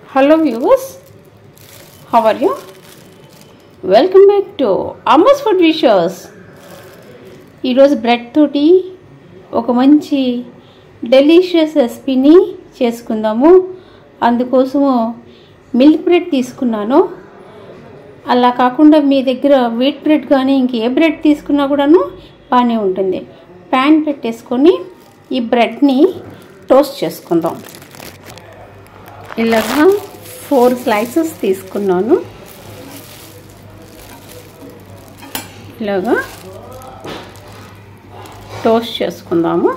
hello viewers how are you welcome back to Amma's food wishers ఈరోజు bread తోటి ఒక మంచి డెలిషియస్ రెసిపీని చేసుకుందాము అందుకోసము మిల్క్ బ్రెడ్ తీసుకున్నాను అలా కాకుండా మీ దగ్గర వీట్ బ్రెడ్ కానీ ఇంక ఏ బ్రెడ్ తీసుకున్నా కూడాను బాగానే ఉంటుంది ప్యాన్ పెట్టేసుకొని ఈ బ్రెడ్ని టోస్ట్ చేసుకుందాం ఇలాగా ఫోర్ స్లైసెస్ తీసుకున్నాను ఇలాగా టోస్ట్ చేసుకుందాము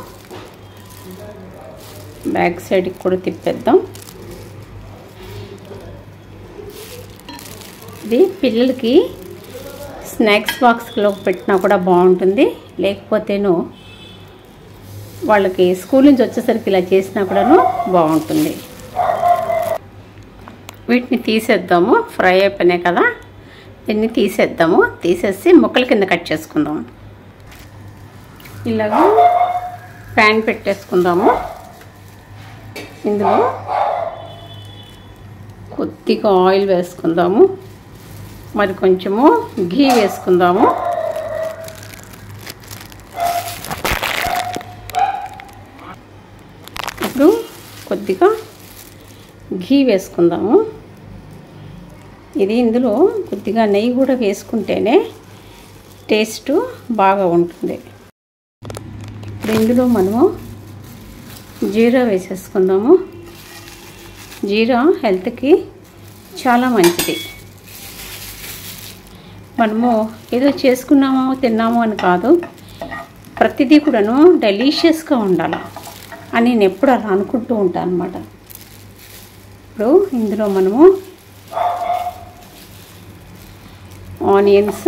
బ్యాక్ సైడ్కి కూడా తిప్పేద్దాం ఇది పిల్లలకి స్నాక్స్ బాక్స్లో పెట్టినా కూడా బాగుంటుంది లేకపోతేను వాళ్ళకి స్కూల్ నుంచి వచ్చేసరికి ఇలా చేసినా కూడాను బాగుంటుంది వీటిని తీసేద్దాము ఫ్రై అయిపోయినాయి కదా దీన్ని తీసేద్దాము తీసేసి ముక్కల కింద కట్ చేసుకుందాం ఇలాగా ప్యాన్ పెట్టేసుకుందాము ఇందులో కొద్దిగా ఆయిల్ వేసుకుందాము మరి కొంచెము ఘీ వేసుకుందాము ఇప్పుడు కొద్దిగా ఘీ వేసుకుందాము ఇది ఇందులో కొద్దిగా నెయ్యి కూడా వేసుకుంటేనే టేస్ట్ బాగా ఉంటుంది ఇప్పుడు ఇందులో మనము జీరా వేసేసుకుందాము జీరా హెల్త్కి చాలా మంచిది మనము ఏదో చేసుకున్నామో తిన్నామో అని కాదు ప్రతిదీ కూడాను డెలీషియస్గా ఉండాలి అని నేను ఎప్పుడు అలా అనుకుంటూ ఉంటాను అనమాట ఇప్పుడు ఇందులో మనము ఆనియన్స్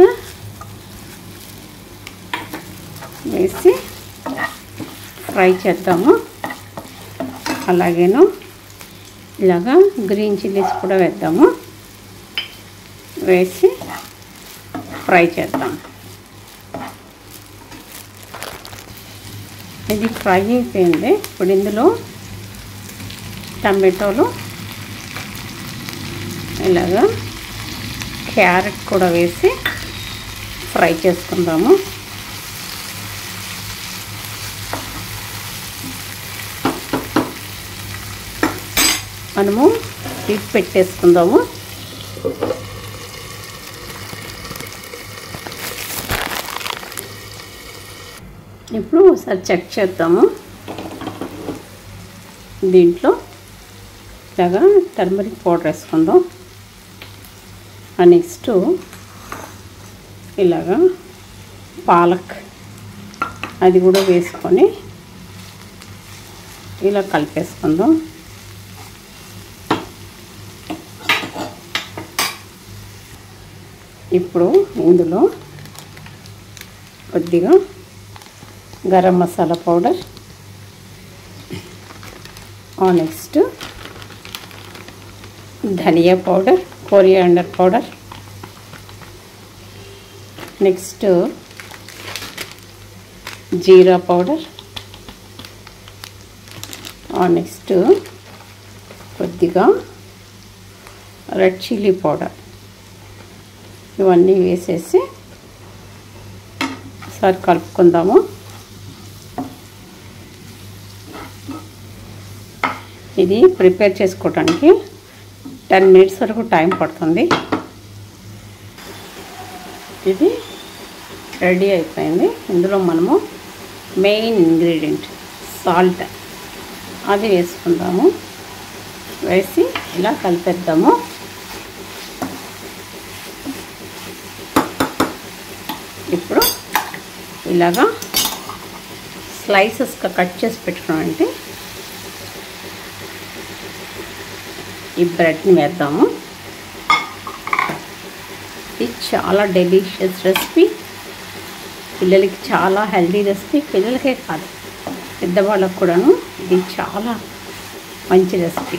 వేసి ఫ్రై చేద్దాము అలాగేను ఇలాగా గ్రీన్ చిల్లీస్ కూడా వేద్దాము వేసి ఫ్రై చేద్దాం ఇది ఫ్రై అయిపోయింది ఇప్పుడు ఇందులో టమాటోలు ఇలాగా క్యారెట్ కూడా వేసి ఫ్రై చేసుకుందాము మనము లిడ్ పెట్టేసుకుందాము ఇప్పుడు ఒకసారి చెక్ చేద్దాము దీంట్లో ఇలాగా టర్మరిక్ పౌడర్ వేసుకుందాం నెక్స్ట్ ఇలాగా పాలక్ అది కూడా వేసుకొని ఇలా కలిపేసుకుందాం ఇప్పుడు ఇందులో కొద్దిగా గరం మసాలా పౌడర్ నెక్స్ట్ ధనియా పౌడర్ కొరియాండర్ పౌడర్ నెక్స్ట్ జీరా పౌడర్ నెక్స్ట్ కొద్దిగా రెడ్ చిల్లీ పౌడర్ ఇవన్నీ వేసేసి ఒకసారి కలుపుకుందాము ఇది ప్రిపేర్ చేసుకోవడానికి టెన్ మినిట్స్ వరకు టైం పడుతుంది ఇది రెడీ అయిపోయింది ఇందులో మనము మెయిన్ ఇంగ్రీడియంట్ సాల్ట్ అది వేసుకుందాము వేసి ఇలా కలిపేద్దాము ఇప్పుడు ఇలాగా స్లైసెస్గా కట్ చేసి పెట్టుకున్నామంటే ఈ బ్రెడ్ని వేద్దాము ఇది చాలా డెలిషియస్ రెసిపీ పిల్లలకి చాలా హెల్దీ రెసిపీ పిల్లలకే కాదు పెద్దవాళ్ళకు కూడాను ఇది చాలా మంచి రెసిపీ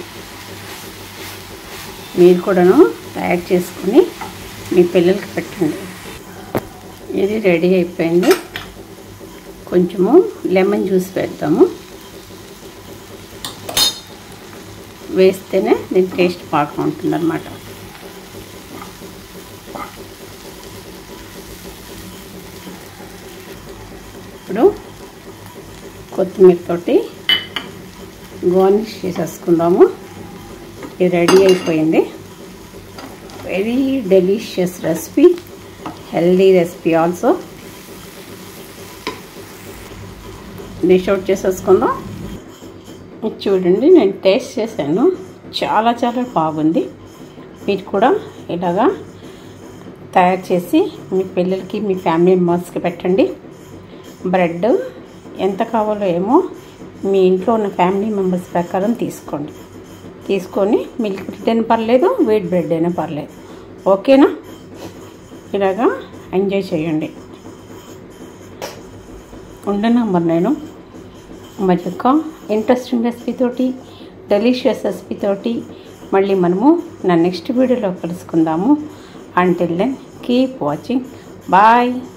మీరు కూడాను తయారు చేసుకుని మీ పిల్లలకి పెట్టండి ఇది రెడీ అయిపోయింది కొంచెము లెమన్ జ్యూస్ వేద్దాము వేస్తేనే దీని టేస్ట్ బాగా ఉంటుందన్నమాట ఇప్పుడు కొత్తిమీర తోటి గార్నిష్ చేసేసుకుందాము ఇది రెడీ అయిపోయింది very delicious recipe healthy recipe also dish out చేసేసుకుందాం ఇది చూడండి నేను టేస్ట్ చేశాను చాలా చాలా బాగుంది మీరు కూడా ఇలాగా తయారు చేసి మీ పిల్లలకి మీ ఫ్యామిలీ మెంబర్స్కి పెట్టండి బ్రెడ్ ఎంత కావాలో ఏమో మీ ఇంట్లో ఉన్న ఫ్యామిలీ మెంబర్స్ ప్రకారం తీసుకోండి తీసుకొని మిల్క్ బ్రెడ్ అయినా పర్లేదు వీట్ బ్రెడ్ అయినా పర్లేదు ఓకేనా ఇలాగా ఎంజాయ్ చేయండి ఉండను మరి నేను మరి యొక్క ఇంట్రెస్టింగ్ రెసిపీ తోటి డెలిషియస్ రెసిపీ తోటి మళ్ళీ మనము నా నెక్స్ట్ వీడియోలో కలుసుకుందాము until then keep watching bye